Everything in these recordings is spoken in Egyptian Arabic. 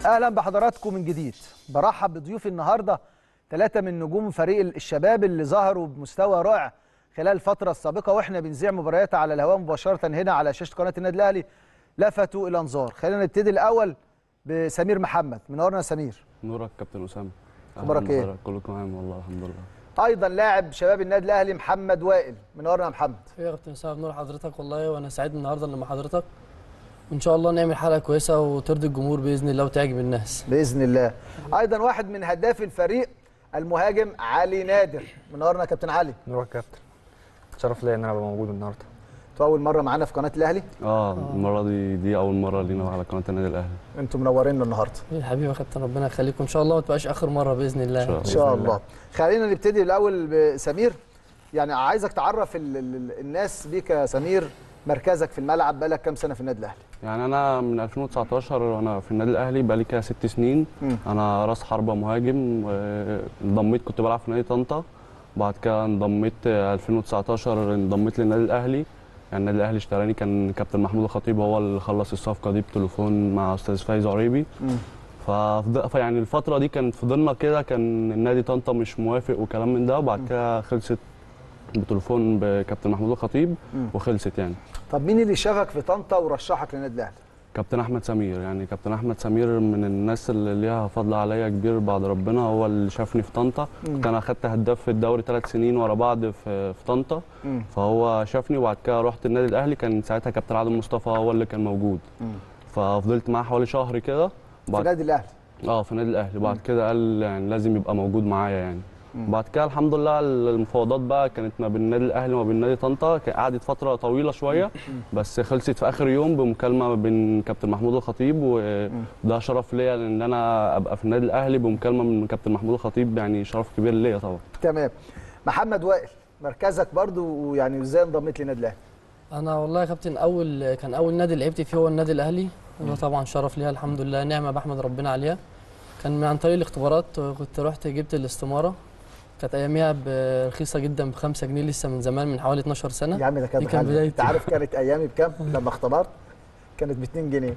اهلا بحضراتكم من جديد برحب بضيوفي النهارده ثلاثه من نجوم فريق الشباب اللي ظهروا بمستوى رائع خلال الفتره السابقه واحنا بنذيع مباريات على الهواء مباشره هنا على شاشه قناه النادي الاهلي لفتوا الانظار خلينا نبتدي الاول بسمير محمد منورنا سمير نورك كابتن اسامه أخبارك إيه؟ أهلاً بحضرتك. كله تمام والله الحمد لله ايضا لاعب شباب النادي الاهلي محمد وائل منورنا يا محمد ايه يا كابتن اسامه بنور حضرتك والله وانا سعيد النهارده ان مع حضرتك وان شاء الله نعمل حلقه كويسه وترضي الجمهور باذن الله وتعجب الناس باذن الله ايضا واحد من هداف الفريق المهاجم علي نادر منورنا يا كابتن علي نروح كابتن شرف ليا ان انا ابقى موجود النهارده انتوا اول مره معانا في قناه الاهلي اه المره دي دي اول مره لينا على قناه النادي الاهلي انتوا منورينا النهارده يا حبيبي يا كابتن ربنا يخليكم ان شاء الله ما تبقاش اخر مره باذن الله إن شاء ان بإذن شاء الله. الله خلينا نبتدي الاول بسمير يعني عايزك تعرف ال ال الناس بيك يا سمير مركزك في الملعب بقالك كام سنه في النادي الاهلي يعني انا من 2019 وانا في النادي الاهلي بقالي كده ست سنين مم. انا راس حربه مهاجم آه، انضميت كنت بلعب في نادي طنطا بعد كده انضميت آه، 2019 انضميت للنادي الاهلي يعني النادي الاهلي اشتراني كان كابتن محمود الخطيب هو اللي خلص الصفقه دي بتليفون مع استاذ فايز عريبي ففض- فيعني الفتره دي كانت فضلنا كده كان النادي طنطا مش موافق وكلام من ده وبعد كده خلصت بتليفون بكابتن محمود الخطيب مم. وخلصت يعني طب مين اللي شافك في طنطا ورشحك للنادي الاهلي كابتن احمد سمير يعني كابتن احمد سمير من الناس اللي ليها فضل عليا كبير بعد ربنا هو اللي شافني في طنطا مم. كنت انا اخدت هداف في الدوري ثلاث سنين ورا بعض في في طنطا مم. فهو شافني وبعد كده رحت النادي الاهلي كان ساعتها كابتن عادل مصطفى هو اللي كان موجود مم. ففضلت معاه حوالي شهر كده في بعد النادي الاهلي اه في النادي الاهلي بعد كده قال يعني لازم يبقى موجود معايا يعني مم. بعد كده الحمد لله المفاوضات بقى كانت ما بين النادي الاهلي وما بين نادي طنطا كانت قعدت فتره طويله شويه بس خلصت في اخر يوم بمكالمه ما بين كابتن محمود الخطيب وده شرف ليا ان انا ابقى في النادي الاهلي بمكالمه من كابتن محمود الخطيب يعني شرف كبير ليا طبعا تمام محمد وائل مركزك برضو ويعني ازاي انضميت للنادي الاهلي انا والله يا كابتن اول كان اول نادي لعبت فيه هو النادي الاهلي وده طبعا شرف ليها الحمد لله نعمه بحمد ربنا عليها كان من عن طريق الاختبارات كنت رحت جبت الاستماره كانت اياميها برخيصه جدا ب 5 جنيه لسه من زمان من حوالي 12 سنه يا عم ده كان دي كان حاجة. بدايتي. انت عارف كانت ايامي بكام لما اختبرت كانت ب 2 جنيه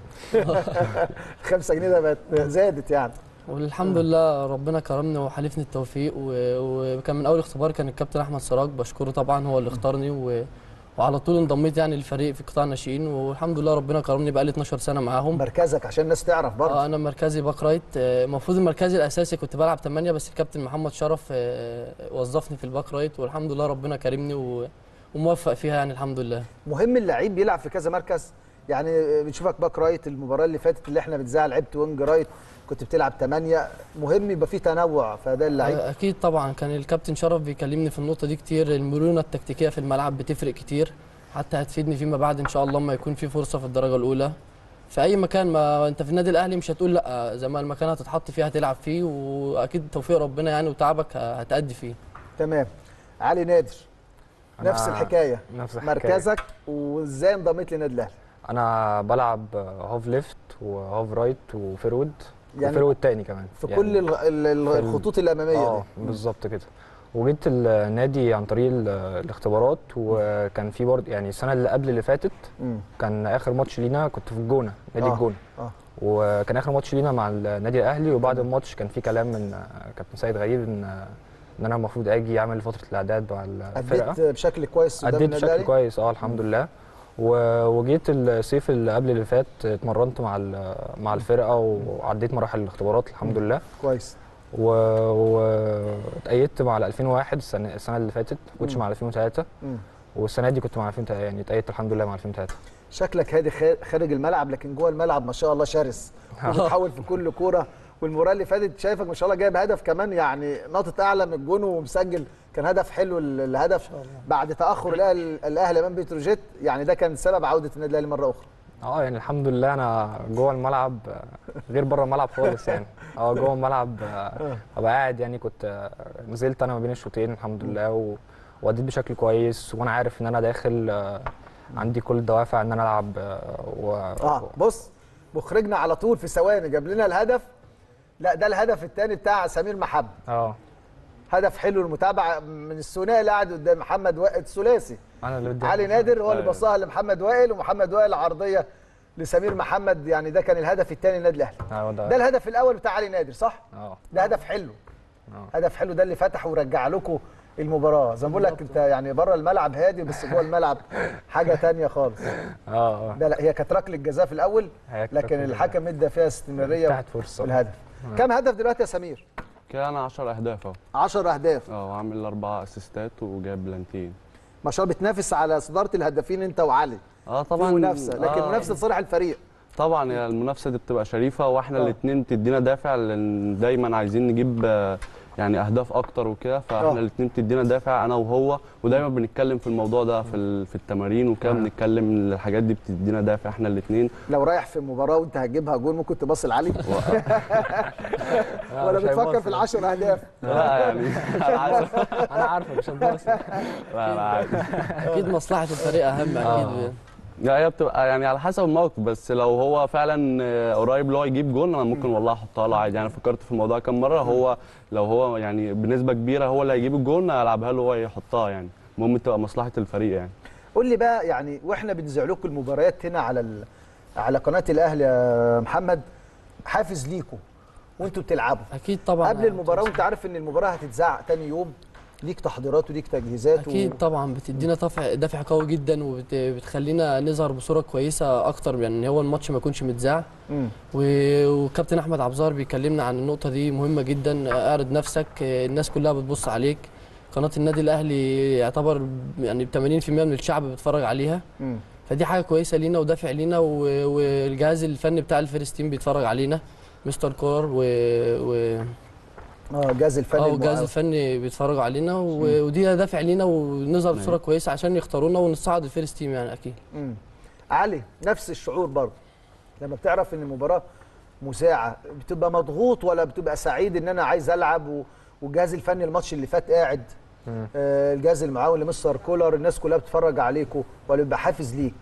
5 جنيه ده بقت زادت يعني والحمد لله ربنا كرمني وحالفني التوفيق و- وكان من اول اختبار كان الكابتن احمد سراج بشكره طبعا هو اللي اختارني و... وعلى طول انضميت يعني للفريق في قطاع الناشئين والحمد لله ربنا كرمني بقالي 12 سنه معاهم مركزك عشان الناس تعرف برضه اه انا مركزي باك رايت آه، المفروض المركزي الاساسي كنت بلعب 8 بس الكابتن محمد شرف آه، وظفني في الباك رايت والحمد لله ربنا كرمني و... وموفق فيها يعني الحمد لله مهم اللعيب بيلعب في كذا مركز يعني بنشوفك باك رايت المباراه اللي فاتت اللي احنا بنذاع لعبت وينج رايت كنت بتلعب 8 مهم يبقى في تنوع في اداء اللعيب آه، اكيد طبعا كان الكابتن شرف بيكلمني في النقطه دي كتير المرونه التكتيكيه في الملعب بتفرق كتير حتى هتفيدني فيما بعد ان شاء الله لما يكون في فرصه في الدرجه الاولى في اي مكان ما انت في النادي الاهلي مش هتقول لا زي ما المكان هتتحط فيه هتلعب فيه واكيد توفيق ربنا يعني وتعبك هتأدي فيه تمام علي نادر أنا نفس الحكايه نفس الحكايه مركزك وازاي انضميت للنادي الاهلي انا بلعب هاف ليفت وهاف رايت وفيرود يعني وفيرود تاني كمان في يعني كل ال- ال- ال- في ال- الخطوط الاماميه اه دي بالظبط كده وجيت النادي عن طريق ال- الاختبارات وكان في برضه يعني السنه اللي قبل اللي فاتت مم. كان اخر ماتش لينا كنت في الجونه نادي آه، الجونه آه. وكان اخر ماتش لينا مع النادي الاهلي وبعد الماتش كان في كلام من كابتن سيد غريب ان ان انا المفروض اجي اعمل فتره الاعداد مع الفرقه اديت بشكل كويس قدام اديت النادي بشكل الاهلي كويس اه الحمد لله و- وجيت الصيف اللي قبل اللي فات اتمرنت مع ال- مع الفرقه وعديت مراحل الاختبارات الحمد لله كويس واتأيدت مع ال 2001 السنه السنه اللي فاتت ما كنتش مم. مع ال 2003 مم. والسنه دي كنت مع 2003 يعني اتأيدت الحمد لله مع 2003 شكلك هادي خا- خارج الملعب لكن جوه الملعب ما شاء الله شرس وبتحاول في كل كوره والمباراه اللي فاتت شايفك ما شاء الله جايب هدف كمان يعني ناطط اعلى من الجون ومسجل كان هدف حلو ال- الهدف بعد تاخر الاهلي الاهلي امام بتروجيت يعني ده كان سبب عوده النادي الاهلي مره اخرى اه يعني الحمد لله انا جوه الملعب آه، غير بره الملعب خالص يعني اه جوه الملعب آه، ابقى قاعد يعني كنت آه، نزلت انا ما بين الشوطين الحمد لله و- واديت بشكل كويس وانا عارف ان انا داخل آه، عندي كل الدوافع ان انا العب آه، و... اه بص مخرجنا على طول في ثواني جاب لنا الهدف لا ده الهدف الثاني بتاع سمير محب اه هدف حلو المتابعه من الثنائي اللي قاعد قدام محمد وائل الثلاثي انا اللي بدي علي نادر هو اللي أيوة. بصاها لمحمد وائل ومحمد وائل عرضيه لسمير محمد يعني ده كان الهدف الثاني للنادي الاهلي هو ده ده الهدف الاول بتاع علي نادر صح اه ده هدف حلو اه هدف حلو ده اللي فتح ورجع لكم المباراه زي ما بقول لك انت يعني بره الملعب هادي بس جوه الملعب حاجه تانية خالص اه اه ده لا هي كانت ركله جزاء في الاول هي كانت لكن ركلة الحكم ادى فيها استمراريه تحت فرصه في الهدف كم هدف دلوقتي يا سمير كده انا 10 اهداف اهو 10 اهداف اه وعامل اربع اسيستات وجايب بلانتين ما شاء الله بتنافس على صداره الهدافين انت وعلي اه في طبعا منافسه لكن آه منافسه لصالح الفريق طبعا هي المنافسه دي بتبقى شريفه واحنا آه. الاثنين تدينا دافع لان دايما عايزين نجيب آه، يعني اهداف اكتر وكده آه. فاحنا الاثنين بتدينا دافع انا وهو ودايما بنتكلم في الموضوع ده في ال- في التمارين وكده آه. بنتكلم إن الحاجات دي بتدينا دافع احنا الاثنين لو رايح في مباراه وانت هتجيبها جول ممكن تبص لعلي آه، ولا مش بتفكر هيبص. في العشر اهداف لا يعني على حسب انا عارفه مش هنبص لا لا عادي اكيد مصلحه الفريق اهم آه. اكيد لا هي بتبقى يعني على حسب الموقف بس لو هو فعلا آه، قريب اللي هو يجيب جون انا ممكن والله احطها له عادي يعني فكرت في الموضوع كام مره هو لو هو يعني بنسبه كبيره هو اللي هيجيب الجون العبها له هو يحطها يعني المهم تبقى مصلحه الفريق يعني قول لي بقى يعني واحنا بنذيع لكم المباريات هنا على ال... على قناه الاهلي يا محمد حافز ليكم وانتوا بتلعبوا اكيد طبعا قبل المباراه وانت عارف ان المباراه هتتذاع تاني يوم ليك تحضيرات وليك تجهيزات اكيد طبعا بتدينا دافع دافع قوي جدا وبتخلينا نظهر بصوره كويسه اكتر من ان هو الماتش ما يكونش متذاع مم. و- وكابتن احمد عبزار بيكلمنا عن النقطه دي مهمه جدا اعرض نفسك الناس كلها بتبص عليك قناه النادي الاهلي يعتبر يعني 80% من الشعب بيتفرج عليها مم. فدي حاجه كويسه لينا ودافع لينا و- والجهاز الفني بتاع الفيرست تيم بيتفرج علينا مستر كولر و, و... اه الجهاز الفني اه والجهاز المعاون. الفني بيتفرجوا علينا و... ودي دافع لينا ونظهر بصوره كويسه عشان يختارونا ونصعد الفيرست تيم يعني اكيد مم. علي نفس الشعور برضه لما بتعرف ان المباراه مساعه بتبقى مضغوط ولا بتبقى سعيد ان انا عايز العب و... والجهاز الفني الماتش اللي فات قاعد مم. آه الجهاز المعاون لمستر كولر الناس كلها بتتفرج عليكم ولا بيبقى حافز ليك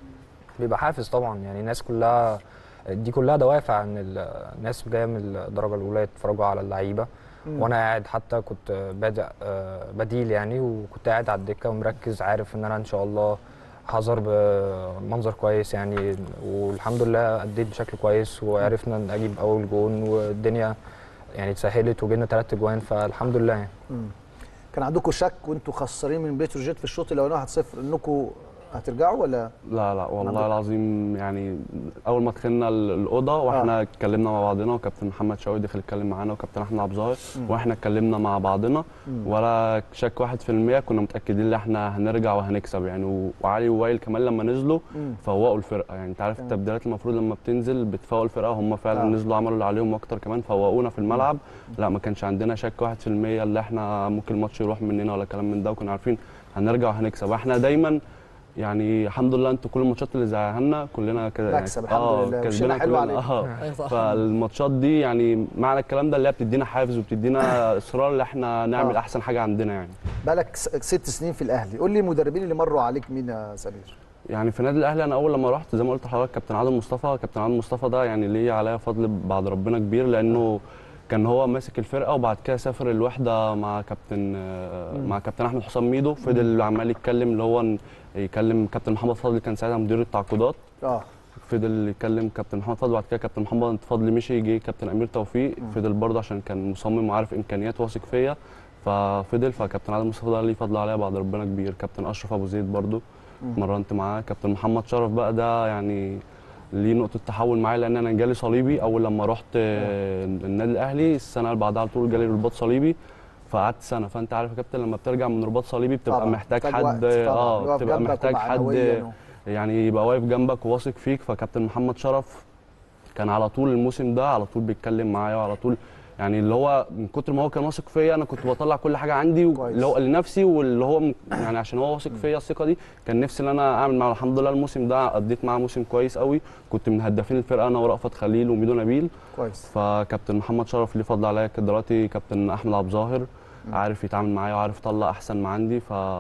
بيبقى حافز طبعا يعني الناس كلها دي كلها دوافع ان ال- الناس جايه من الدرجه الاولى يتفرجوا على اللعيبه مم. وانا قاعد حتى كنت بادئ آه، بديل يعني وكنت قاعد على الدكه ومركز عارف ان انا ان شاء الله هظهر بمنظر كويس يعني والحمد لله اديت بشكل كويس وعرفنا نجيب اول جون والدنيا يعني اتسهلت وجبنا ثلاث اجوان فالحمد لله يعني مم. كان عندكم شك وانتوا خسرانين من بتروجيت في الشوط الاولاني 1-0 انكم هترجعوا ولا لا لا والله عندك- العظيم يعني اول ما دخلنا ال- الاوضه واحنا اتكلمنا مع بعضنا وكابتن محمد شوقي دخل اتكلم معانا وكابتن احمد عبد الظاهر مم. واحنا اتكلمنا مع بعضنا مم. ولا شك واحد في المية كنا متاكدين ان احنا هنرجع وهنكسب يعني و- وعلي ووائل كمان لما نزلوا مم. فوقوا الفرقه يعني انت عارف تمام. التبديلات المفروض لما بتنزل بتفوق الفرقه هم فعلا آه. آه. نزلوا عملوا اللي عليهم اكتر كمان فوقونا في الملعب لا ما كانش عندنا شك واحد في المية اللي احنا ممكن الماتش يروح مننا ولا كلام من ده وكنا عارفين هنرجع وهنكسب احنا دايما يعني الحمد لله انتوا كل الماتشات اللي زعها لنا كلنا كده يعني مكسب الحمد لله، وشنا كسبنا حلو كلنا. عليكم. اه أيوة صح. فالماتشات دي يعني معنى الكلام ده اللي هي بتدينا حافز وبتدينا اصرار ان احنا نعمل آه. احسن حاجه عندنا يعني بقالك س- ست سنين في الاهلي قول لي المدربين اللي مروا عليك مين يا سمير يعني في النادي الاهلي انا اول لما رحت زي ما قلت لحضرتك كابتن عادل مصطفى كابتن عادل مصطفى ده يعني ليه عليا فضل بعد ربنا كبير لانه كان هو ماسك الفرقه وبعد كده سافر الوحده مع كابتن آه، مع كابتن احمد حسام ميدو فضل عمال يتكلم اللي هو ن- يكلم كابتن محمد فضل كان ساعتها مدير التعاقدات اه فضل يكلم كابتن محمد فضل وبعد كده كابتن محمد فضل مشي جه كابتن امير توفيق فضل برضه عشان كان مصمم وعارف امكانيات واثق فيا ففضل فكابتن عادل مصطفى ده ليه فضل عليا بعد ربنا كبير كابتن اشرف ابو زيد برضه مرنت معاه كابتن محمد شرف بقى ده يعني ليه نقطة تحول معايا لأن أنا جالي صليبي أول لما رحت آه، النادي الأهلي السنة اللي بعدها على طول جالي رباط صليبي فقعدت سنة فأنت عارف يا كابتن لما بترجع من رباط صليبي بتبقى طبعاً، محتاج محتاج حد وقت طبعاً، اه يقف بتبقى جنبك محتاج حد ومعنوياً و- يعني يبقى واقف جنبك وواثق فيك فكابتن محمد شرف كان على طول الموسم ده على طول بيتكلم معايا وعلى طول يعني اللي هو من كتر ما هو كان واثق فيا انا كنت بطلع كل حاجه عندي كويس. اللي هو لنفسي واللي هو م- يعني عشان هو واثق فيا الثقه دي كان نفسي ان انا اعمل معاه الحمد لله الموسم ده قضيت معاه موسم كويس قوي كنت من هدافين الفرقه انا ورأفت خليل وميدو نبيل كويس فكابتن محمد شرف ليه فضل عليا كده دلوقتي كابتن احمد عبد الظاهر عارف يتعامل معايا وعارف يطلع احسن ما عندي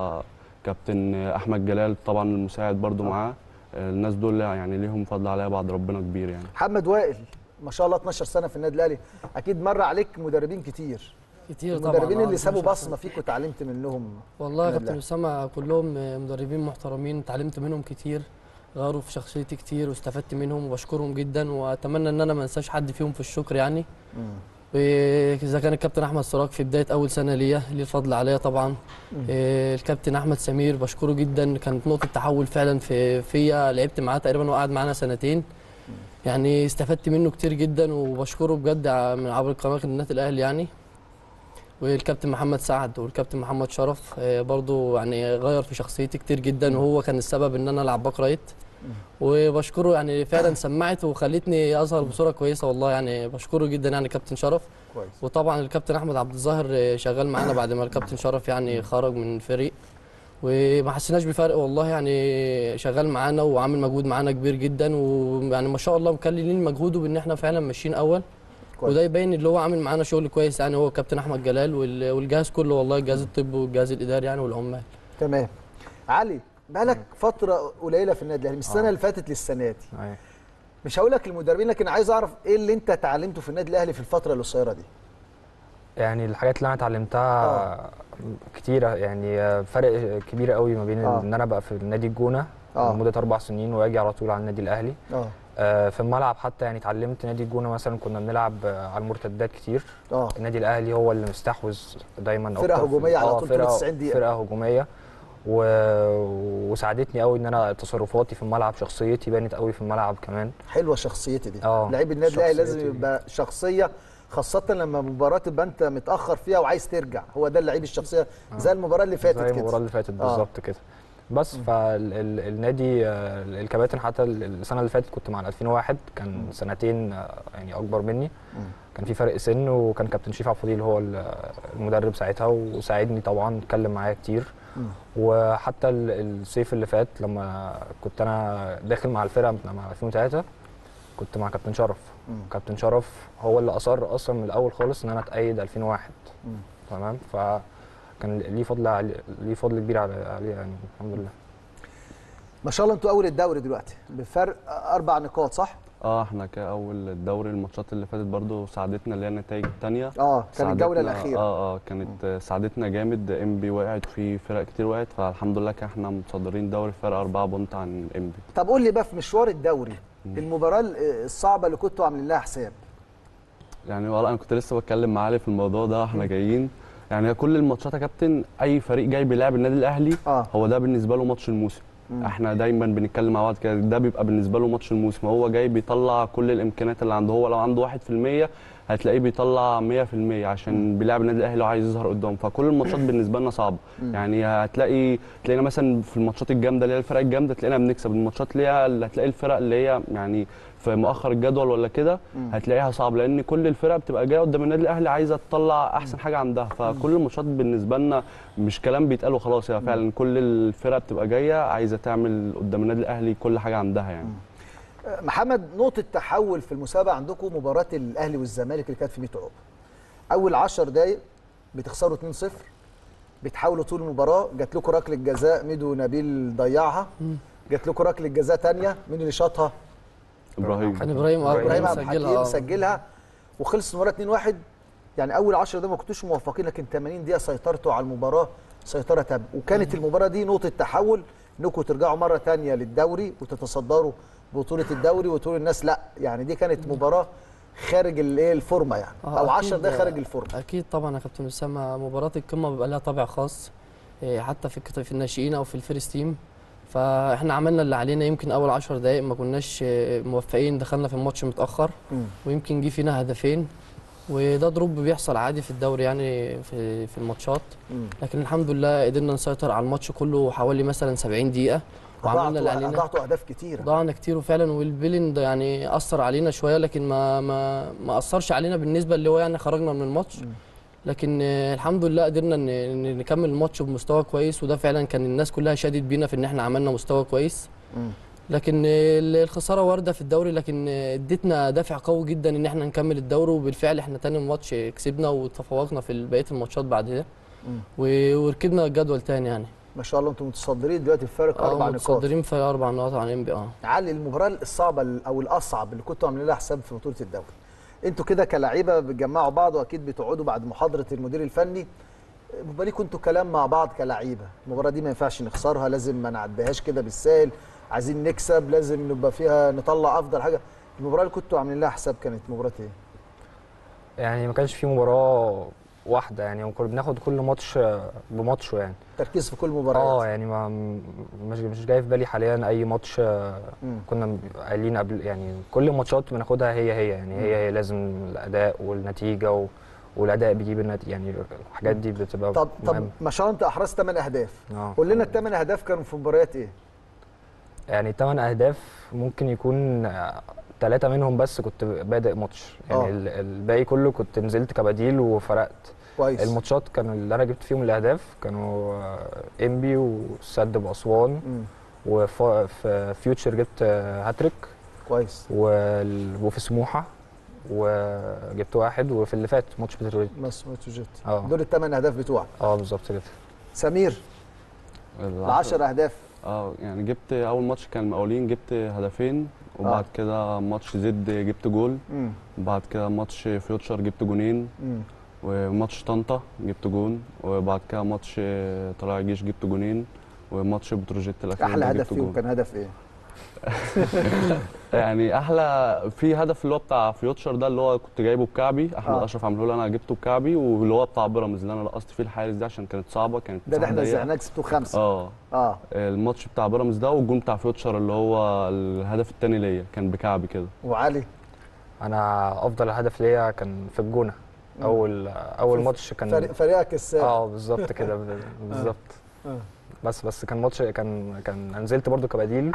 فكابتن احمد جلال طبعا المساعد برضو آه. معاه الناس دول يعني ليهم فضل عليا بعد ربنا كبير يعني محمد وائل ما شاء الله 12 سنه في النادي الاهلي اكيد مر عليك مدربين كتير كتير طبعا المدربين آه، اللي سابوا 12 بصمه فيك وتعلمت منهم والله يا النادي كابتن اسامه كلهم مدربين محترمين اتعلمت منهم كتير غيروا في شخصيتي كتير واستفدت منهم وبشكرهم جدا واتمنى ان انا ما انساش حد فيهم في الشكر يعني واذا كان الكابتن احمد سراج في بدايه اول سنه ليا ليه الفضل عليا طبعا إيه، الكابتن احمد سمير بشكره جدا كانت نقطه تحول فعلا في فيا لعبت معاه تقريبا وقعد معانا سنتين يعني استفدت منه كتير جدا وبشكره بجد ع- من عبر قناه النادي الاهلي يعني والكابتن محمد سعد والكابتن محمد شرف آه، برضو يعني غير في شخصيتي كتير جدا وهو كان السبب ان انا العب باك رايت وبشكره يعني فعلا سمعت وخلتني اظهر بصوره كويسه والله يعني بشكره جدا يعني كابتن شرف كويس وطبعا الكابتن احمد عبد الظاهر آه، شغال معانا بعد ما الكابتن شرف يعني خرج من الفريق وما حسيناش بفرق والله يعني شغال معانا وعامل مجهود معانا كبير جدا ويعني ما شاء الله مكللين مجهوده بان احنا فعلا ماشيين اول كويس. وده يبين اللي هو عامل معانا شغل كويس يعني هو كابتن احمد جلال وال- والجهاز كله والله الجهاز الطبي والجهاز الاداري يعني والعمال تمام علي بقالك فتره قليله في النادي الاهلي من السنه اللي فاتت للسنه دي أيوة. مش هقول لك المدربين لكن عايز اعرف ايه اللي انت اتعلمته في النادي الاهلي في الفتره القصيره دي يعني الحاجات اللي انا اتعلمتها كتيره يعني فرق كبير قوي ما بين آه. ان انا بقى في نادي الجونه آه. لمده اربع سنين واجي على طول على النادي الاهلي اه آه، في الملعب حتى يعني اتعلمت نادي الجونه مثلا كنا بنلعب آه، على المرتدات كتير اه النادي الاهلي هو اللي مستحوذ دايما فرقة أكتر في- هجومية على آه، طول طول فرقة- 90 دقيقة. فرقه هجوميه و... وساعدتني قوي ان انا تصرفاتي في الملعب شخصيتي بانت قوي في الملعب كمان حلوه شخصيتي دي آه، لعيب النادي الاهلي لازم شخصيتي. يبقى شخصيه خاصة لما مباراة تبقى انت متأخر فيها وعايز ترجع هو ده اللعيب الشخصية زي المباراة اللي فاتت زي المباراه كده اللي فاتت آه. بالظبط كده بس فالنادي الكباتن حتى ال- السنه اللي فاتت كنت مع ال 2001 كان سنتين آه، يعني اكبر مني كان في فرق سن وكان كابتن شريف عبد الفضيل هو ال- المدرب ساعتها وساعدني طبعا اتكلم معايا كتير وحتى ال- الصيف اللي فات لما كنت انا داخل مع الفرقه مع 2003 كنت مع كابتن شرف كابتن شرف هو اللي اصر اصلا من الاول خالص ان انا اتأيد 2001 تمام فكان ليه فضل علي- ليه فضل كبير على عليه يعني الحمد لله ما شاء الله انتوا اول الدوري دلوقتي بفرق اربع نقاط صح؟ اه احنا كاول الدوري الماتشات اللي فاتت برضو ساعدتنا اللي هي النتائج التانية اه كان الجولة ساعدتنا- الأخيرة اه اه كانت آه، ساعدتنا جامد ام بي وقعت في فرق كتير وقعت فالحمد لله كان احنا متصدرين دوري فرق أربعة بونت عن ام بي طب قول لي بقى في مشوار الدوري المباراة الصعبة اللي كنتوا عاملين لها حساب يعني والله انا كنت لسه بتكلم مع علي في الموضوع ده احنا جايين يعني هي كل الماتشات يا كابتن اي فريق جاي بيلعب النادي الاهلي اه هو ده بالنسبه له ماتش الموسم مم. احنا دايما بنتكلم مع بعض كده ده بيبقى بالنسبه له ماتش الموسم هو جاي بيطلع كل الامكانيات اللي عنده هو لو عنده 1% هتلاقيه بيطلع 100% عشان بيلعب النادي الاهلي وعايز يظهر قدام فكل الماتشات بالنسبه لنا صعبه يعني هتلاقي تلاقينا مثلا في الماتشات الجامده اللي هي الفرق الجامده تلاقينا بنكسب الماتشات اللي هي اللي هتلاقي الفرق اللي هي يعني في مؤخر الجدول ولا كده هتلاقيها صعب لان كل الفرق بتبقى جايه قدام النادي الاهلي عايزه تطلع احسن حاجه عندها فكل الماتشات بالنسبه لنا مش كلام بيتقال وخلاص هي فعلا كل الفرق بتبقى جايه عايزه تعمل قدام النادي الاهلي كل حاجه عندها يعني آه، محمد نقطة تحول في المسابقة عندكم مباراة الأهلي والزمالك اللي كانت في 100 عقبة أول 10 دقايق بتخسروا 2-0 بتحاولوا طول المباراة جات لكم ركلة جزاء ميدو نبيل ضيعها جات لكم ركلة جزاء تانية مين اللي شاطها؟ ابراهيم كان ابراهيم اه ابراهيم عبد مسجلها الحكيم آه. سجلها وخلص المباراه 2-1 يعني اول 10 دقايق ما كنتوش موفقين لكن 80 دقيقه سيطرتوا على المباراه سيطره تامه وكانت المباراه دي نقطه تحول انكم ترجعوا مره ثانيه للدوري وتتصدروا بطوله الدوري وتقولوا الناس لا يعني دي كانت مباراه خارج الايه الفورمه يعني آه، او 10 أكيد، دقايق آه، خارج الفورمه اكيد طبعا يا كابتن اسامه مباراه القمه بيبقى لها طابع خاص إيه، حتى في الكت- في الناشئين او في الفيرست تيم فاحنا عملنا اللي علينا يمكن اول 10 دقائق ما كناش إيه، موفقين دخلنا في الماتش متاخر مم. ويمكن جه فينا هدفين وده دروب بيحصل عادي في الدوري يعني في في الماتشات مم. لكن الحمد لله قدرنا نسيطر على الماتش كله حوالي مثلا 70 دقيقه وعملنا اللي ضاعتوا علينا ضاعتوا اهداف كتيره ضاعنا كتير وفعلا والبيلين ده يعني اثر علينا شويه لكن ما ما ما اثرش علينا بالنسبه اللي هو يعني خرجنا من الماتش لكن آه، الحمد لله قدرنا ن- ن- نكمل الماتش بمستوى كويس وده فعلا كان الناس كلها شادت بينا في ان احنا عملنا مستوى كويس مم. لكن آه، ال- الخساره وارده في الدوري لكن آه، ادتنا دافع قوي جدا ان احنا نكمل الدوري وبالفعل احنا تاني ماتش كسبنا وتفوقنا في بقيه الماتشات بعد ده مم. و- وركبنا الجدول تاني يعني ما شاء الله انتم متصدرين دلوقتي بفارق اه اربع نقاط متصدرين في اربع نقاط عن ام بي اه علي المباراه الصعبه او الاصعب اللي كنتوا عاملين لها حساب في بطوله الدوري انتوا كده كلاعيبه بتجمعوا بعض واكيد بتقعدوا بعد محاضره المدير الفني بيبقى ليكوا انتوا كلام مع بعض كلاعيبه المباراه دي ما ينفعش نخسرها لازم ما نعديهاش كده بالسهل عايزين نكسب لازم نبقى فيها نطلع افضل حاجه المباراه اللي كنتوا عاملين لها حساب كانت مباراه ايه يعني ما كانش في مباراه واحده يعني وكنا بناخد كل ماتش آه، بماتشه يعني تركيز في كل اه مباراه يعني ما مش مش جاي في بالي حاليا اي ماتش آه، مم. كنا قايلين قبل يعني كل الماتشات بناخدها هي هي يعني هي هي لازم الاداء والنتيجه و... والاداء بيجيب النتيجه يعني الحاجات دي بتبقى طب طب مهمة. ما شاء الله انت احرزت 8 اهداف اه قول لنا الثمان اهداف كانوا في مباريات ايه يعني 8 اهداف ممكن يكون ثلاثة منهم بس كنت بادئ ماتش يعني آه. ال- الباقي كله كنت نزلت كبديل وفرقت كويس الماتشات كان اللي انا جبت فيهم الاهداف كانوا آه، انبي والسد باسوان مم. وفي فيوتشر جبت آه، هاتريك كويس وال- وفي سموحه وجبت واحد وفي اللي فات ماتش بتروجيت مسموت وجيت اه دول الثمان اهداف بتوعك اه بالظبط كده سمير ال 10 اهداف اه يعني جبت اول ماتش كان مقاولين جبت هدفين وبعد آه. كده ماتش زد جبت جول مم. وبعد كده ماتش فيوتشر جبت جونين مم. وماتش طنطا جبت جون وبعد كده ماتش طلائع الجيش جبت جونين وماتش بتروجيت الاخير احلى ده هدف جبت فيهم جون كان هدف ايه يعني احلى في هدف اللي هو بتاع فيوتشر ده اللي هو كنت جايبه بكعبي احمد آه. اشرف عمله لي انا جبته بكعبي واللي هو بتاع بيراميدز اللي انا رقصت فيه الحارس ده عشان كانت صعبه كانت ده اللي مساحة احنا ضيقة. زعناك كسبتوه خمسه اه اه الماتش بتاع بيراميدز ده والجون بتاع فيوتشر اللي هو الهدف الثاني ليا كان بكعبي كده وعلي انا افضل هدف ليا كان في الجونه مم. اول اول ماتش كان فريق فريقك السابق اه بالظبط كده ب- بالظبط آه. بس بس كان ماتش كان كان نزلت برضو كبديل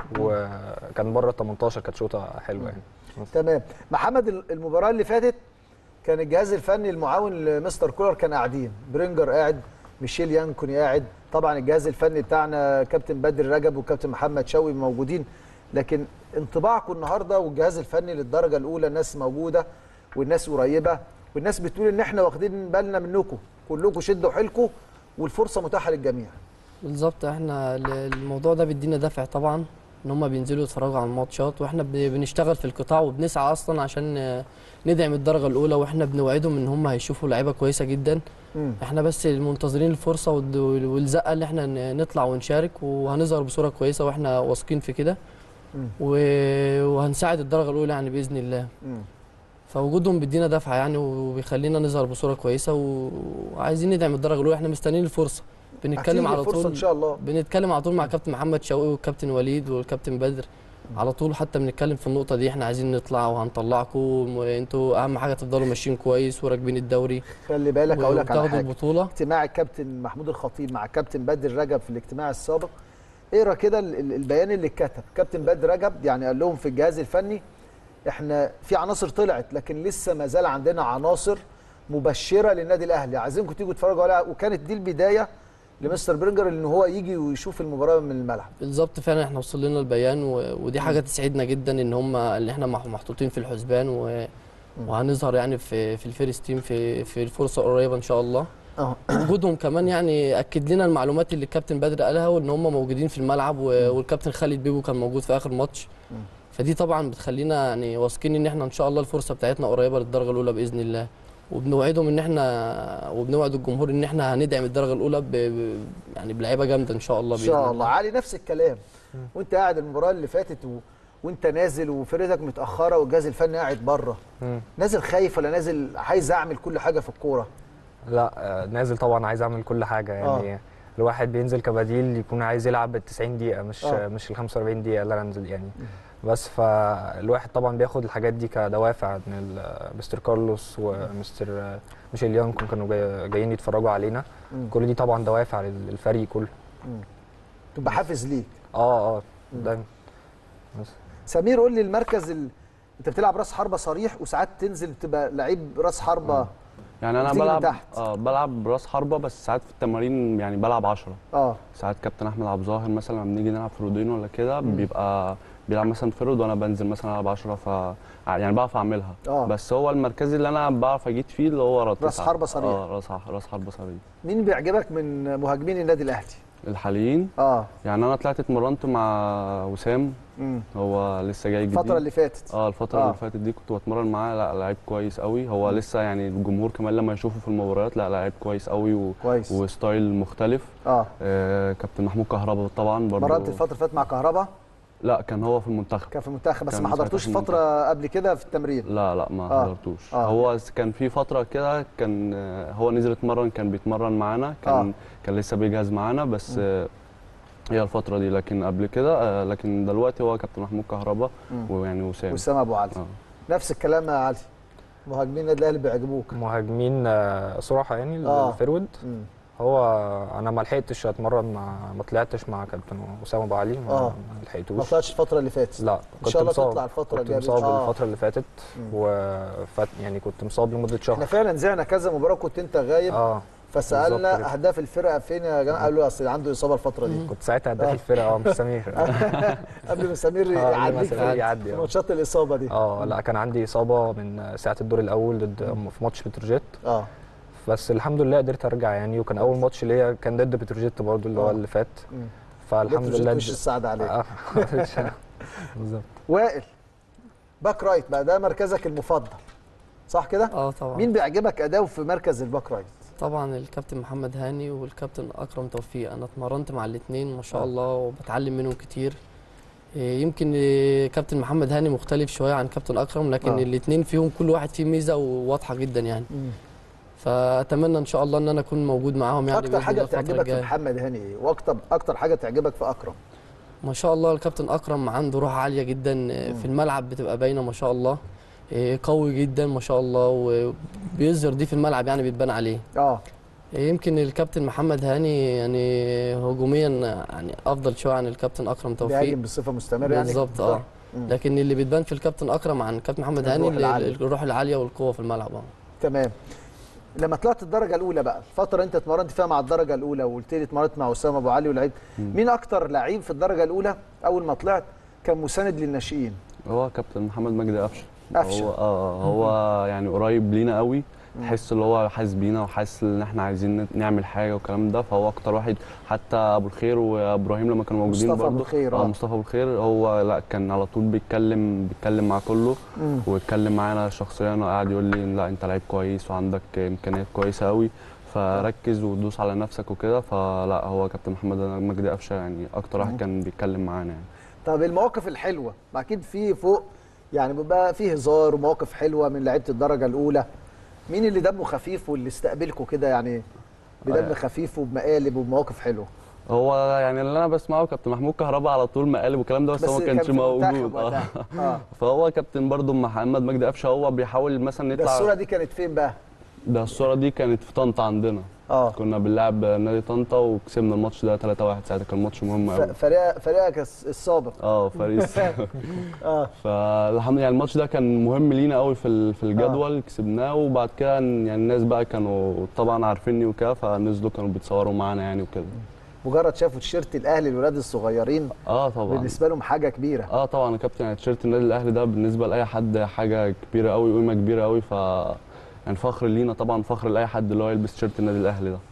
وكان بره ال 18 كانت شوطه حلوه يعني تمام محمد ال- المباراه اللي فاتت كان الجهاز الفني المعاون لمستر كولر كان قاعدين برينجر قاعد ميشيل يانكوني قاعد طبعا الجهاز الفني بتاعنا كابتن بدر رجب وكابتن محمد شوقي موجودين لكن انطباعكم النهارده والجهاز الفني للدرجه الاولى الناس موجوده والناس قريبه والناس بتقول ان احنا واخدين بالنا منكم كلكم شدوا حيلكم والفرصه متاحه للجميع بالظبط احنا ال- الموضوع ده بيدينا دافع طبعا ان هم بينزلوا يتفرجوا على الماتشات واحنا ب- بنشتغل في القطاع وبنسعى اصلا عشان آه، ندعم الدرجه الاولى واحنا بنوعدهم ان هم هيشوفوا لعيبه كويسه جدا مم. احنا بس منتظرين الفرصه والد- والزقه اللي احنا ن- نطلع ونشارك وهنظهر بصوره كويسه واحنا واثقين في كده مم. و- وهنساعد الدرجه الاولى يعني باذن الله مم. فوجودهم بيدينا دفعه يعني وبيخلينا نظهر بصوره كويسه و- وعايزين ندعم الدرجه الاولى احنا مستنيين الفرصه بنتكلم هتيجي على الفرصه طول ان شاء الله بنتكلم على طول مع كابتن محمد شوقي والكابتن وليد والكابتن بدر على طول حتى بنتكلم في النقطه دي احنا عايزين نطلع وهنطلعكم وانتوا اهم حاجه تفضلوا ماشيين كويس وراكبين الدوري خلي بالك اقول لك على وتاخدوا حاجه البطوله اجتماع الكابتن محمود الخطيب مع كابتن بدر رجب في الاجتماع السابق اقرا كده ال- ال- البيان اللي اتكتب كابتن بدر رجب يعني قال لهم في الجهاز الفني احنا في عناصر طلعت لكن لسه ما زال عندنا عناصر مبشره للنادي الاهلي عايزينكم تيجوا تتفرجوا عليها وكانت دي البدايه لمستر برينجر ان هو يجي ويشوف المباراه من الملعب بالظبط فعلا احنا وصل لنا البيان و... ودي حاجه تسعدنا جدا ان هم اللي احنا مح- محطوطين في الحسبان و... وهنظهر يعني في في الفيرست تيم في في الفرصه قريبه ان شاء الله اه وجودهم كمان يعني اكد لنا المعلومات اللي الكابتن بدر قالها وان هم موجودين في الملعب و... والكابتن خالد بيبو كان موجود في اخر ماتش فدي طبعا بتخلينا يعني واثقين ان احنا ان شاء الله الفرصه بتاعتنا قريبه للدرجه الاولى باذن الله وبنوعدهم ان احنا وبنوعد الجمهور ان احنا هندعم الدرجه الاولى ب... ب... يعني بلعيبه جامده ان شاء الله ان باذن شاء الله علي نفس الكلام وانت قاعد المباراه اللي فاتت و... وانت نازل وفرقتك متاخره والجهاز الفني قاعد بره مم. نازل خايف ولا نازل عايز اعمل كل حاجه في الكوره لا آه، نازل طبعا عايز اعمل كل حاجه يعني آه. الواحد بينزل كبديل يكون عايز يلعب بال 90 دقيقه مش آه. آه. مش ال 45 دقيقه اللي انا انزل يعني بس فالواحد طبعا بياخد الحاجات دي كدوافع ان ال- مستر كارلوس ومستر آه، ميشيل يانكون كانوا جاي جايين يتفرجوا علينا مم. كل دي طبعا دوافع لل- للفريق كله تبقى حافز ليك اه اه دايما بس سمير قول لي المركز ال... انت بتلعب راس حربه صريح وساعات تنزل تبقى لعيب راس حربه يعني انا بتيجي من بلعب تحت. اه بلعب راس حربه بس ساعات في التمارين يعني بلعب 10 اه ساعات كابتن احمد عبد الظاهر مثلا لما بنيجي نلعب فرودين ولا كده بيبقى بيلعب مثلا فرود وانا بنزل مثلا العب 10 ف يعني بعرف اعملها آه. بس هو المركز اللي انا بعرف اجيد فيه اللي هو راس راس تسعة. حربة صريح. اه راس ح- راس حربه صريح مين بيعجبك من مهاجمين النادي الاهلي الحاليين اه يعني انا طلعت اتمرنت مع وسام امم هو لسه جاي جديد الفتره اللي فاتت اه الفترة آه. اللي فاتت دي كنت بتمرن معاه لا لعيب كويس قوي هو لسه يعني الجمهور كمان لما يشوفه في المباريات لا لعيب كويس قوي و... كويس وستايل مختلف اه آه كابتن محمود كهربا طبعا برضه مرنت الفتره اللي فاتت مع كهربا لا كان هو في المنتخب كان في المنتخب بس كان ما ساعتها حضرتوش في فتره قبل كده في التمرين لا لا ما آه. حضرتوش آه. هو س- كان في فتره كده كان آه، هو نزل اتمرن كان بيتمرن معانا كان آه. كان لسه بيجهز معانا بس آه، هي الفتره دي لكن قبل كده آه، لكن دلوقتي هو كابتن محمود كهربا مم. ويعني وسام وسام ابو علي آه. نفس الكلام يا علي مهاجمين النادي الاهلي بيعجبوك مهاجمين آه، صراحه يعني آه. الفيرود مم. هو انا ما لحقتش اتمرن مع ما طلعتش مع كابتن اسامه ابو علي ما, آه. ما ما لحقتوش طلعش الفتره اللي فاتت لا ان شاء الله مصاب. تطلع الفتره كنت الجايه مصاب آه. الفتره اللي فاتت مم. وفات يعني كنت مصاب لمده احنا شهر فعلا زعنا كذا مباراه كنت انت غايب اه فسالنا بالظبط كده. اهداف الفرقه فين يا جماعه قالوا اصل عنده اصابه الفتره دي كنت ساعتها آه. هداف الفرقه اه مش سمير قبل ما سمير آه، قبل ما يعديك سمير في يعدي في آه. ماتشات الاصابه دي اه لا كان عندي اصابه من ساعه الدور الاول ضد في ماتش بتروجيت اه بس الحمد لله قدرت ارجع يعني وكان اول ماتش ليا كان ضد بتروجيت برضو اللي هو آه. اللي فات مم. فالحمد بتروجيت لله وش السعد عليك آه. بالظبط وائل باك رايت بقى ده مركزك المفضل صح كده اه طبعا مين بيعجبك اداؤه في مركز الباك رايت طبعا الكابتن محمد هاني والكابتن اكرم توفيق انا اتمرنت مع الاثنين ما شاء آه. الله وبتعلم منهم كتير إيه، يمكن إيه، كابتن محمد هاني مختلف شويه عن كابتن اكرم لكن آه. الاثنين فيهم كل واحد فيه ميزه وواضحه جدا يعني فاتمنى ان شاء الله ان انا اكون موجود معاهم يعني اكتر بإذن حاجه الله الفترة بتعجبك في الجاية. محمد هاني ايه واكتر اكتر حاجه تعجبك في اكرم ما شاء الله الكابتن اكرم عنده روح عاليه جدا إيه، في الملعب بتبقى باينه ما شاء الله إيه، قوي جدا ما شاء الله وبيظهر دي في الملعب يعني بتبان عليه اه يمكن الكابتن محمد هاني يعني هجوميا يعني افضل شويه عن الكابتن اكرم توفيق بيهاجم بصفه مستمره يعني بالظبط اه مم. لكن اللي بتبان في الكابتن اكرم عن الكابتن محمد هاني الروح اللي- العالية. الروح العاليه والقوه في الملعب اه تمام لما طلعت الدرجه الاولى بقى الفتره انت اتمرنت فيها مع الدرجه الاولى وقلت لي اتمرنت مع اسامه ابو علي ولعيب مين اكتر لعيب في الدرجه الاولى اول ما طلعت كان مساند للناشئين هو كابتن محمد مجدي قفشه قفشة. هو اه هو يعني قريب لينا قوي تحس اللي هو حاسس بينا وحاسس ان احنا عايزين نعمل حاجه والكلام ده فهو اكتر واحد حتى ابو الخير وابراهيم لما كانوا موجودين مصطفى أبو برضه الخير، آه. اه مصطفى ابو الخير هو لا كان على طول بيتكلم بيتكلم مع كله مم. واتكلم معانا شخصيا وقعد يقول لي لا انت لعيب كويس وعندك امكانيات كويسه قوي فركز وتدوس على نفسك وكده فلا هو كابتن محمد مجدي قفشه يعني اكتر واحد كان بيتكلم معانا يعني طب المواقف الحلوه ما اكيد في فوق يعني بيبقى في هزار ومواقف حلوه من لعيبه الدرجه الاولى مين اللي دمه خفيف واللي استقبلكوا كده يعني بدم آه. خفيف وبمقالب وبمواقف حلوه هو يعني اللي انا بسمعه كابتن محمود كهربا على طول مقالب والكلام ده بس, هو ما كان كانش في المنتخب موجود وقتها. اه اه فهو كابتن برضو محمد مجدي قفشه هو بيحاول مثلا ده يطلع الصوره دي كانت فين بقى ده الصوره دي كانت في طنطا عندنا اه كنا بنلعب نادي طنطا وكسبنا الماتش ده 3-1 ساعتها كان ماتش مهم ف- قوي فريق فريقك الس- السابق اه فريس اه فالحمد لله يعني الماتش ده كان مهم لينا قوي في ال- في الجدول كسبناه وبعد كده يعني الناس بقى كانوا طبعا عارفيني وكده فنزلوا كانوا بيتصوروا معانا يعني وكده مجرد شافوا تيشيرت الاهلي الولاد الصغيرين اه طبعا بالنسبه لهم حاجه كبيره اه طبعا يا كابتن يعني تيشيرت النادي الاهلي ده بالنسبه لاي حد حاجه كبيره قوي قيمه كبيره قوي ف يعني فخر لينا طبعا فخر لاي حد اللي هو يلبس تيشيرت النادي الاهلي ده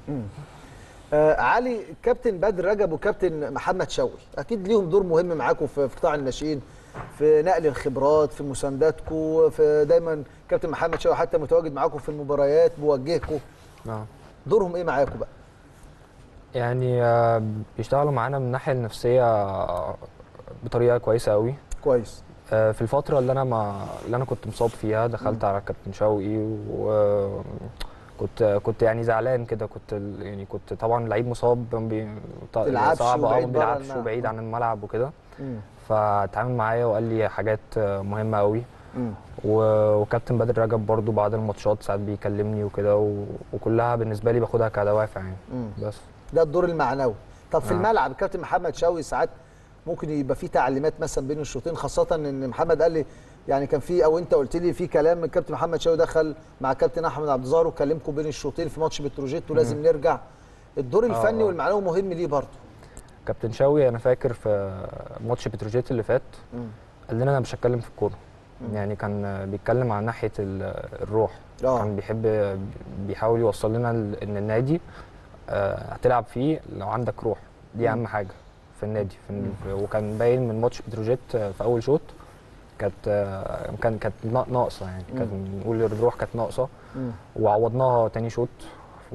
آه علي كابتن بدر رجب وكابتن محمد شوقي اكيد ليهم دور مهم معاكم في في قطاع الناشئين في نقل الخبرات في مسانداتكم في دايما كابتن محمد شوقي حتى متواجد معاكم في المباريات بيوجهكم آه. دورهم ايه معاكم بقى يعني آه، بيشتغلوا معانا من الناحيه النفسيه آه، بطريقه كويسه قوي كويس آه، في الفترة اللي أنا ما اللي أنا كنت مصاب فيها دخلت على كابتن شوقي وكنت كنت يعني زعلان كده كنت ال- يعني كنت طبعا لعيب مصاب بي... ط- تلعبش صعب اه وبعيد ما بره بيلعبش الملعب. وبعيد عن الملعب وكده مم. فاتعامل معايا وقال لي حاجات آه، مهمة قوي مم. و- وكابتن بدر رجب برضو بعد الماتشات ساعات بيكلمني وكده و... وكلها بالنسبة لي باخدها كدوافع يعني مم. بس ده الدور المعنوي طب في آه. الملعب الكابتن محمد شوقي ساعات ممكن يبقى في تعليمات مثلا بين الشوطين خاصه ان محمد قال لي يعني كان في او انت قلت لي في كلام الكابتن محمد شوقي دخل مع كابتن احمد عبد الظاهر وكلمكم بين الشوطين في ماتش بتروجيت ولازم نرجع الدور الفني آه. والمعنوي مهم ليه برضه كابتن شوقي أنا فاكر في ماتش بتروجيت اللي فات قال لنا انا مش هتكلم في الكوره يعني كان بيتكلم عن ناحيه ال- الروح آه. كان بيحب بيحاول يوصل لنا ال- ان النادي آه، هتلعب فيه لو عندك روح دي اهم حاجه في النادي في ال- وكان باين من ماتش بتروجيت آه، في اول شوط كانت آه، كان كانت نا- ناقصه يعني كان نقول الروح كانت ناقصه مم. وعوضناها تاني شوط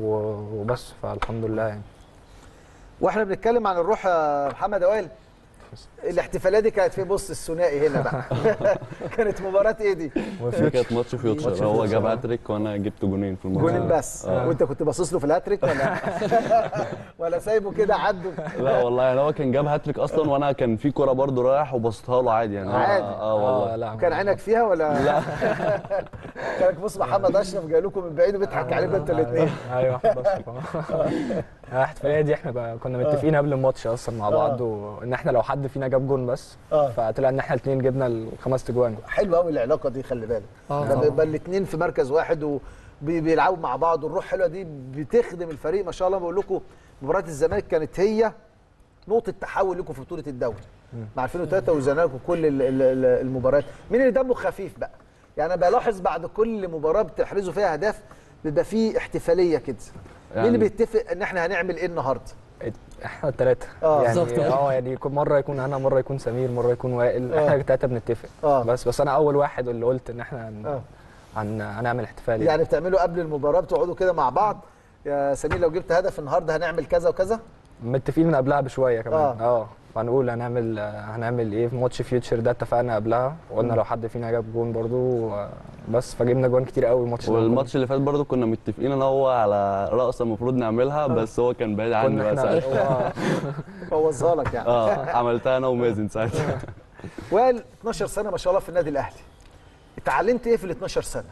و- وبس فالحمد لله يعني واحنا بنتكلم عن الروح يا محمد اوائل المنافس الاحتفاليه دي كانت في بص الثنائي هنا بقى كانت مباراه ايه دي؟ دي كانت ماتش فيوتشر ماتش هو فيوتشر. جاب هاتريك وانا جبت جونين في الماتش جونين بس وانت كنت باصص له في الهاتريك ولا ولا سايبه كده عدوا لا والله يعني هو كان جاب هاتريك اصلا وانا كان في كوره برده رايح وبصيتها له عادي يعني عادي. اه والله لا كان عينك فيها ولا لا كانك بص محمد اشرف جاي لكم من بعيد وبيضحك عليكم انتوا الاثنين ايوه بس الاحتفاليه دي احنا بقى كنا متفقين قبل الماتش اصلا مع بعض وان احنا لو حد فينا جاب جون بس اه فطلع ان احنا الاثنين جبنا الخمس تجوان حلوه قوي العلاقه دي خلي بالك اه لما طبعا. يبقى الاثنين في مركز واحد وبيلعبوا مع بعض والروح حلوه دي بتخدم الفريق ما شاء الله بقول لكم مباراه الزمالك كانت هي نقطه تحول لكم في بطوله الدوري مع 2003 والزمالك وكل ال- ال- ال- المباريات مين اللي دمه خفيف بقى يعني انا بلاحظ بعد كل مباراه بتحرزوا فيها اهداف بيبقى فيه احتفاليه كده مين اللي يعني- بيتفق ان احنا هنعمل ايه النهارده احنا الثلاثه آه، يعني بالظبط. اه يعني يكون مره يكون انا مره يكون سمير مره يكون وائل آه. احنا الثلاثه بنتفق اه بس بس انا اول واحد اللي قلت ان احنا هن... اه هن... هنعمل احتفال يعني بتعملوا قبل المباراه بتقعدوا كده مع بعض يا سمير لو جبت هدف النهارده هنعمل كذا وكذا متفقين من قبلها بشويه كمان آه. اه فهنقول هنعمل هنعمل ايه في ماتش فيوتشر ده اتفقنا قبلها وقلنا مم. لو حد فينا جاب جون برضو آه، بس فجبنا جوان كتير قوي الماتش ده والماتش اللي فات برضه كنا متفقين ان هو على رقصه المفروض نعملها بس هو كان بعيد عني كنا بقى احنا ساعتها بوظها لك يعني اه عملتها انا ومازن ساعتها وائل 12 سنه ما شاء الله في النادي الاهلي اتعلمت ايه في ال 12 سنه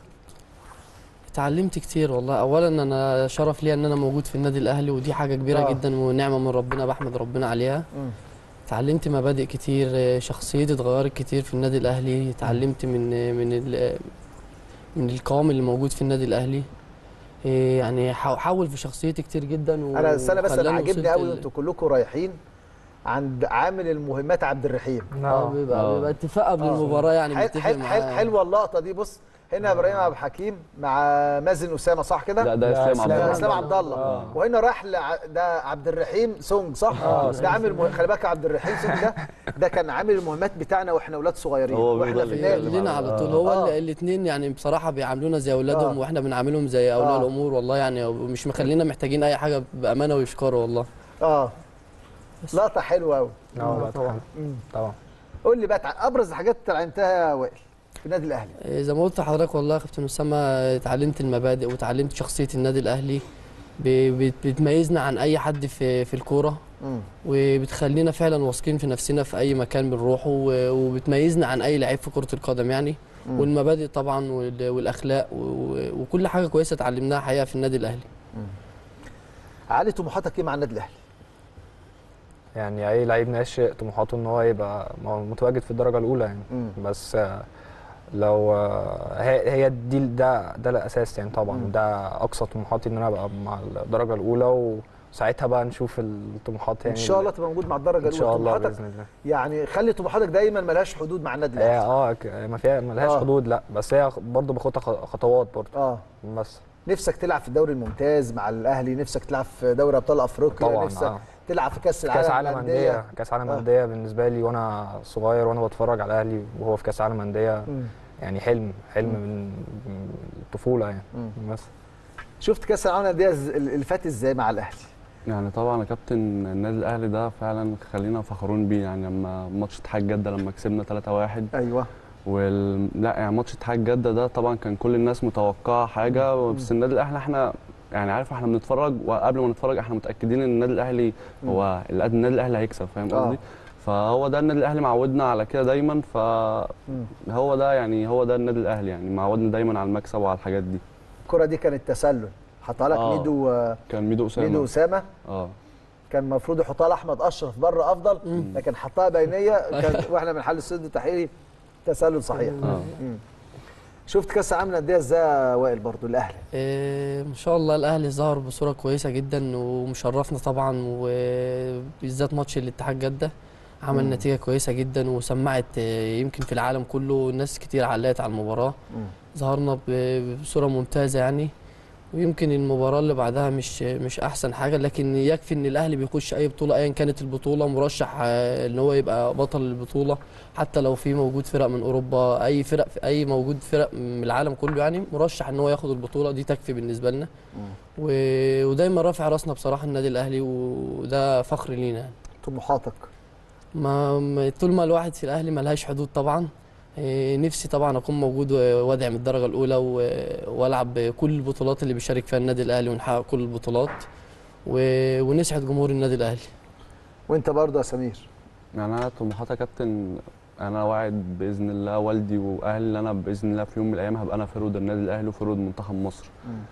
اتعلمت كتير والله اولا انا شرف ليا ان انا موجود في النادي الاهلي ودي حاجه كبيره آه. آه. جدا ونعمه من ربنا بحمد ربنا عليها مم. اتعلمت مبادئ كتير آه، شخصيتي اتغيرت كتير في النادي الاهلي اتعلمت من من ال- من القوام اللي موجود في النادي الاهلي إيه يعني حا- حول في شخصيتي كتير جدا و- انا استنى بس انا وخلاني عاجبني وصلت قوي ال- وانتوا كلكم رايحين عند عامل المهمات عبد الرحيم اه بيبقى آه. بيبقى اتفاق قبل آه. المباراه يعني حل بنتفق حل حل معاه. حلوه اللقطه دي بص هنا ابراهيم عبد الحكيم مع مازن اسامه صح كده؟ لا ده لا، اسلام عبد إسلام الله اسلام عبد الله آه. وهنا راح لع... ده عبد الرحيم سونج صح؟ آه، ده عامل مه... خلي بالك عبد الرحيم سونج ده ده كان عامل المهمات بتاعنا واحنا اولاد صغيرين هو واحنا بيفضل في يتكلم النادي لينا على طول آه. هو آه. الاثنين يعني بصراحه بيعاملونا زي اولادهم آه. واحنا بنعاملهم زي اولياء آه. الامور والله يعني ومش مخلينا محتاجين اي حاجه بامانه ويشكروا والله اه لقطه حلوه قوي اه طبعا طبعا قول لي بقى تع- ابرز الحاجات اللي اتعلمتها يا وائل في النادي الاهلي إيه زي ما قلت لحضرتك والله يا كابتن اسامه اتعلمت المبادئ وتعلمت شخصيه النادي الاهلي ب- بت- بتميزنا عن اي حد في في الكوره مم. وبتخلينا فعلا واثقين في نفسنا في اي مكان بنروحه و- وبتميزنا عن اي لعيب في كره القدم يعني مم. والمبادئ طبعا وال- والاخلاق و- وكل حاجه كويسه اتعلمناها حقيقه في النادي الاهلي عالي طموحاتك ايه مع النادي الاهلي؟ يعني اي لعيب ناشئ طموحاته ان هو يبقى م- متواجد في الدرجه الاولى يعني مم. بس آه، لو آه، هي هي دي ده ده الاساس يعني طبعا مم. ده اقصى طموحاتي ان انا ابقى مع الدرجه الاولى وساعتها بقى نشوف الطموحات ان يعني شاء الله تبقى موجود مع الدرجه ان الاولى شاء الله طموحاتك باذن الله يعني خلي طموحاتك دايما ملهاش حدود مع النادي هي الاهلي اه ك- ما فيها ما لهاش آه. حدود لا بس هي برضه باخدها خ- خطوات برضه اه بس نفسك تلعب في الدوري الممتاز مع الاهلي نفسك تلعب في دوري ابطال افريقيا طبعا نفسك آه. تلعب في كاس العالم كاس عالم للأندية. انديه كاس عالم آه. انديه بالنسبه لي وانا صغير وانا بتفرج على الاهلي وهو في كاس عالم انديه مم. يعني حلم حلم مم. من من الطفوله يعني مم. بس شفت كاس العالم للانديه إز- اللي فات ازاي مع الاهلي يعني طبعا يا كابتن النادي الاهلي ده فعلا خلينا فخورين بيه يعني لما ماتش اتحاد جده لما كسبنا 3-1 ايوه وال... لا يعني ماتش اتحاد جده ده طبعا كان كل الناس متوقعه حاجه بس النادي الاهلي احنا يعني عارف احنا بنتفرج وقبل ما نتفرج احنا متاكدين ان النادي الاهلي مم. هو النادي الاهلي هيكسب فاهم آه. قصدي؟ فهو ده النادي الاهلي معودنا على كده دايما مم. فهو ده يعني هو ده النادي الاهلي يعني معودنا دايما على المكسب وعلى الحاجات دي الكره دي كانت تسلل حطها لك آه. ميدو آه، كان ميدو اسامه ميدو اسامه اه كان المفروض يحطها لاحمد اشرف بره افضل مم. لكن حطها بينيه كان واحنا بنحل السد التحريري تسلل صحيح اه مم. شفت كاس العالم للانديه ازاي يا وائل برضو الاهلي إيه ما شاء الله الاهلي ظهر بصوره كويسه جدا ومشرفنا طبعا وبالذات ماتش الاتحاد جده عمل مم. نتيجه كويسه جدا وسمعت إيه، يمكن في العالم كله ناس كتير علقت على المباراه ظهرنا ب- بصوره ممتازه يعني ويمكن المباراه اللي بعدها مش مش احسن حاجه لكن يكفي ان الاهلي بيخش اي بطوله ايا كانت البطوله مرشح آه، ان هو يبقى بطل البطوله حتى لو في موجود فرق من اوروبا اي فرق اي موجود فرق من العالم كله يعني مرشح ان هو ياخد البطوله دي تكفي بالنسبه لنا و... ودايما رافع راسنا بصراحه النادي الاهلي وده فخر لينا يعني. طموحاتك ما ما- طول ما الواحد في الاهلي ملهاش حدود طبعا إيه، نفسي طبعا اكون موجود و- وادعم الدرجه الاولى و- والعب كل البطولات اللي بيشارك فيها النادي الاهلي ونحقق كل البطولات و- ونسعد جمهور النادي الاهلي وانت برضه يا سمير يعني انا طموحاتي يا كابتن انا واعد باذن الله والدي واهلي اللي انا باذن الله في يوم من الايام هبقى انا فرود النادي الاهلي وفرود منتخب مصر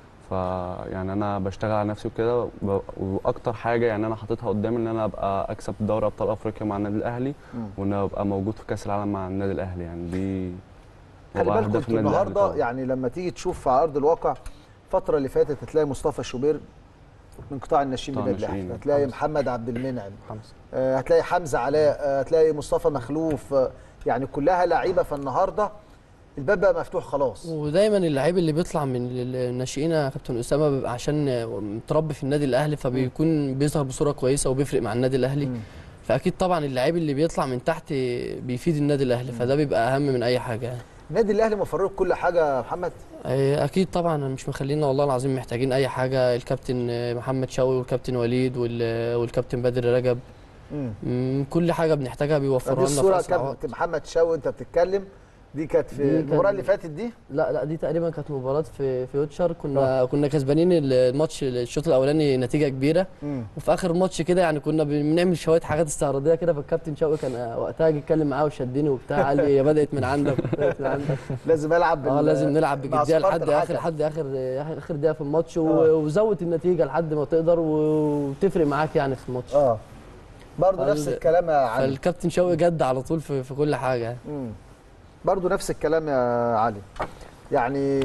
فيعني انا بشتغل على نفسي وكده ب- واكتر حاجه يعني انا حاططها قدامي ان انا ابقى اكسب دوري ابطال افريقيا مع النادي الاهلي مم. وان أنا ابقى موجود في كاس العالم مع النادي الاهلي يعني دي خلي وأبقى بالكم هداف انتوا النادي الأهلي النهارده طبعاً. يعني لما تيجي تشوف على ارض الواقع الفتره اللي فاتت هتلاقي مصطفى شوبير من قطاع الناشئين قطاع بالنادي الاهلي الناشئين. هتلاقي حمزة. محمد عبد المنعم خمسة آه، هتلاقي حمزه علاء آه، هتلاقي مصطفى مخلوف آه، يعني كلها لعيبه فالنهارده الباب بقى مفتوح خلاص ودايما اللعيب اللي بيطلع من ال- الناشئين يا كابتن اسامه بيبقى عشان متربي في النادي الاهلي فبيكون بيظهر بصوره كويسه وبيفرق مع النادي الاهلي مم. فاكيد طبعا اللعيب اللي بيطلع من تحت بيفيد النادي الاهلي فده بيبقى اهم من اي حاجه يعني. النادي الاهلي مفرغ كل حاجه يا محمد إيه، اكيد طبعا مش مخلينا والله العظيم محتاجين اي حاجه الكابتن آه، محمد شوقي والكابتن وليد وال- والكابتن بدر رجب مم. مم، كل حاجه بنحتاجها دي بيوفروها لنا في الصوره أسرع وقت. كابتن محمد شاوي انت بتتكلم دي كانت في دي المباراه كان- اللي فاتت دي لا لا دي تقريبا كانت مباراه في في ويتشر كنا كنا كسبانين الماتش الشوط الاولاني نتيجه كبيره مم. وفي اخر الماتش كده يعني كنا بنعمل شويه حاجات استعراضيه كده فالكابتن شوقي كان وقتها جه يتكلم معاه وشدني وبتاع قال لي هي بدات من عندك بدات من عندك لازم العب اه بال- لازم نلعب مع بجديه صفارة لحد اخر الحكم. لحد اخر اخر اخر دقيقه في الماتش آه. و- وزود النتيجه لحد ما تقدر و- وتفرق معاك يعني في الماتش اه برضه فال- نفس الكلام يا علي فالكابتن شوقي جد على طول في, في كل حاجه مم. برضه نفس الكلام يا علي يعني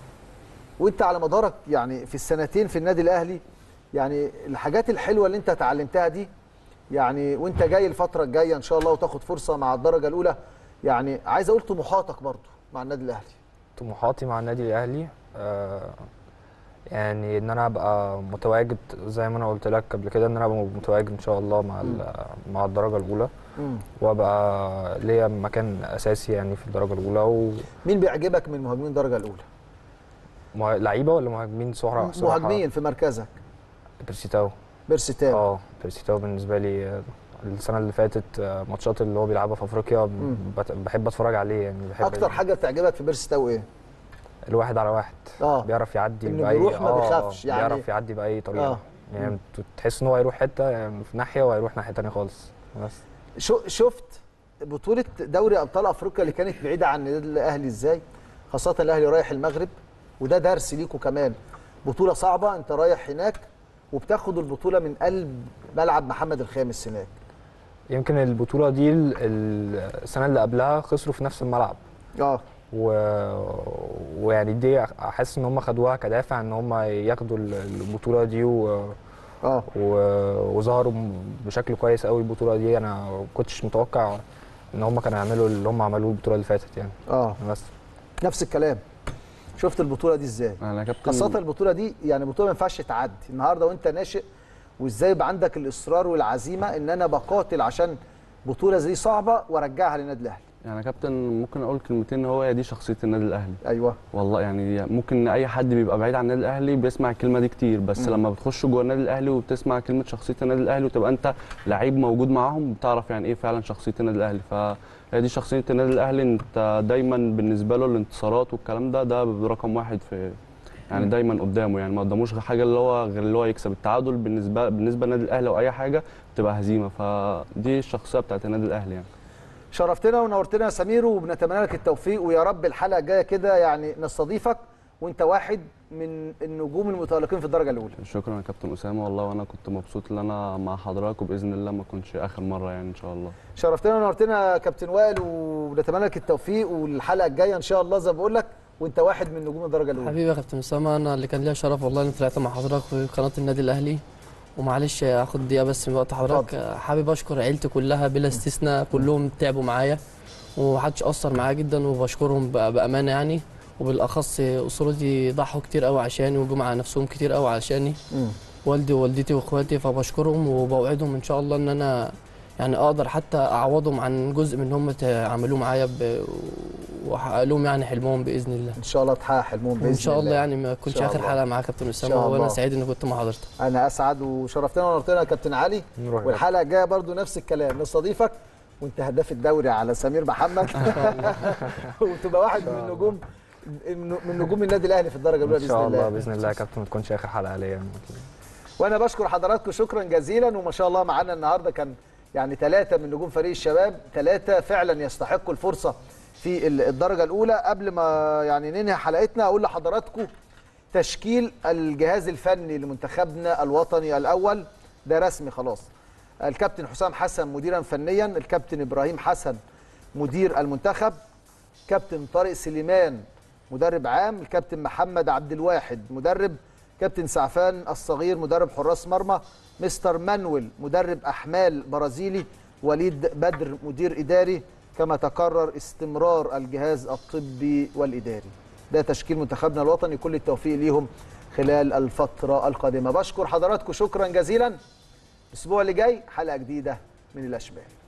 وانت على مدارك يعني في السنتين في النادي الاهلي يعني الحاجات الحلوه اللي انت اتعلمتها دي يعني وانت جاي الفتره الجايه ان شاء الله وتاخد فرصه مع الدرجه الاولى يعني عايز اقول طموحاتك برضه مع النادي الاهلي طموحاتي مع النادي الاهلي آه يعني ان انا ابقى متواجد زي ما انا قلت لك قبل كده ان انا ابقى متواجد ان شاء الله مع ال- مع الدرجه الاولى مم. وابقى ليا مكان اساسي يعني في الدرجه الاولى مين بيعجبك من مهاجمين الدرجه الاولى ولعيبه ولا مهاجمين صراحه صراحة مهاجمين في مركزك بيرسيتاو بيرسيتاو اه بيرسيتاو بالنسبه لي آه، السنه اللي فاتت آه، ماتشات اللي هو بيلعبها في افريقيا مم. بت- بحب اتفرج عليه يعني بحب اكتر حاجه بتعجبك في بيرسيتاو ايه الواحد على واحد اه بيعرف يعدي إنه باي بيروح ما آه، بيخافش، يعني- بيعرف يعدي باي طريقه آه. يعني مم. ت- تحس ان هو هيروح حته يعني في ناحيه وهيروح ناحيه تانية خالص بس شو شفت بطولة دوري أبطال أفريقيا اللي كانت بعيدة عن النادي الأهلي إزاي؟ خاصة الأهلي رايح المغرب وده درس ليكوا كمان بطولة صعبة أنت رايح هناك وبتاخد البطولة من قلب ملعب محمد الخامس هناك يمكن البطوله دي ال- ال- السنه اللي قبلها خسروا في نفس الملعب اه و... ويعني دي احس ان هم خدوها كدافع ان هم ياخدوا ال- البطوله دي و... اه و... وظهروا بشكل كويس قوي البطوله دي انا ما كنتش متوقع ان هم كانوا يعملوا اللي هم عملوه البطوله اللي فاتت يعني اه بس نفس الكلام شفت البطولة دي إزاي؟ انا كابتن خاصة البطولة دي يعني بطولة ما ينفعش تعدي النهاردة وأنت ناشئ وإزاي يبقى عندك الإصرار والعزيمة إن أنا بقاتل عشان بطولة زي صعبة وأرجعها للنادي الأهلي يعني كابتن ممكن اقول كلمتين هو هي دي شخصيه النادي الاهلي أيوه والله يعني ممكن اي حد بيبقى بعيد عن النادي الاهلي بيسمع الكلمه دي كتير بس مم. لما بتخش جوه النادي الاهلي وبتسمع كلمه شخصيه النادي الاهلي وتبقى انت لعيب موجود معاهم بتعرف يعني ايه فعلا شخصيه النادي الاهلي فهي دي شخصيه النادي الاهلي انت دايما بالنسبه له الانتصارات والكلام ده ده رقم واحد في يعني مم. دايما قدامه يعني ما قداموش غير حاجه اللي هو غير اللي هو يكسب التعادل بالنسبه بالنسبه للنادي الاهلي او اي حاجه بتبقى هزيمه فدي الشخصيه بتاعت النادي الاهلي يعني شرفتنا ونورتنا يا سمير وبنتمنى لك التوفيق ويا رب الحلقه الجايه كده يعني نستضيفك وانت واحد من النجوم المتالقين في الدرجه الاولى شكرا يا كابتن اسامه والله وانا كنت مبسوط ان انا مع حضرتك وباذن الله ما اكونش اخر مره يعني ان شاء الله شرفتنا ونورتنا يا كابتن وائل وبنتمنى لك التوفيق والحلقه الجايه ان شاء الله زي ما بقول لك وانت واحد من نجوم الدرجه الاولى حبيبي يا كابتن اسامه انا اللي كان ليا شرف والله اني طلعت مع حضرتك في قناه النادي الاهلي ومعلش هاخد دقيقه بس من وقت حضرتك حابب اشكر عيلتي كلها بلا استثناء كلهم تعبوا معايا ومحدش قصر معايا جدا وبشكرهم بأ- بامانه يعني وبالاخص اسرتي ضحوا كتير قوي عشاني وجم على نفسهم كتير قوي عشاني مم. والدي ووالدتي واخواتي فبشكرهم وبوعدهم ان شاء الله ان انا يعني اقدر حتى اعوضهم عن جزء من اللي هم عملوه معايا ب- وحقق لهم يعني حلمهم باذن الله ان شاء الله تحقق حلمهم باذن وان شاء الله يعني ما تكونش شاء اخر الله. حلقه مع كابتن إن اسامه شاء الله. وانا سعيد اني كنت مع حضرتك انا اسعد وشرفتنا ونورتنا يا كابتن علي نروح والحلقه الجايه برضو نفس الكلام نستضيفك وانت هداف الدوري على سمير محمد وتبقى واحد من نجوم من نجوم النادي الاهلي في الدرجه الاولى ان باذن شاء الله الله باذن الله يا كابتن ما تكونش اخر حلقه ليا وانا بشكر حضراتكم شكرا جزيلا وما شاء الله معانا النهارده كان يعني ثلاثه من نجوم فريق الشباب ثلاثه فعلا يستحقوا الفرصه في ال- الدرجه الاولى قبل ما يعني ننهي حلقتنا اقول لحضراتكم تشكيل الجهاز الفني لمنتخبنا الوطني الاول ده رسمي خلاص الكابتن حسام حسن مديرا فنيا الكابتن ابراهيم حسن مدير المنتخب كابتن طارق سليمان مدرب عام الكابتن محمد عبد الواحد مدرب كابتن سعفان الصغير مدرب حراس مرمى مستر مانويل مدرب احمال برازيلي وليد بدر مدير اداري كما تقرر استمرار الجهاز الطبي والاداري ده تشكيل منتخبنا الوطني كل التوفيق ليهم خلال الفتره القادمه بشكر حضراتكم شكرا جزيلا الاسبوع اللي جاي حلقه جديده من الاشبال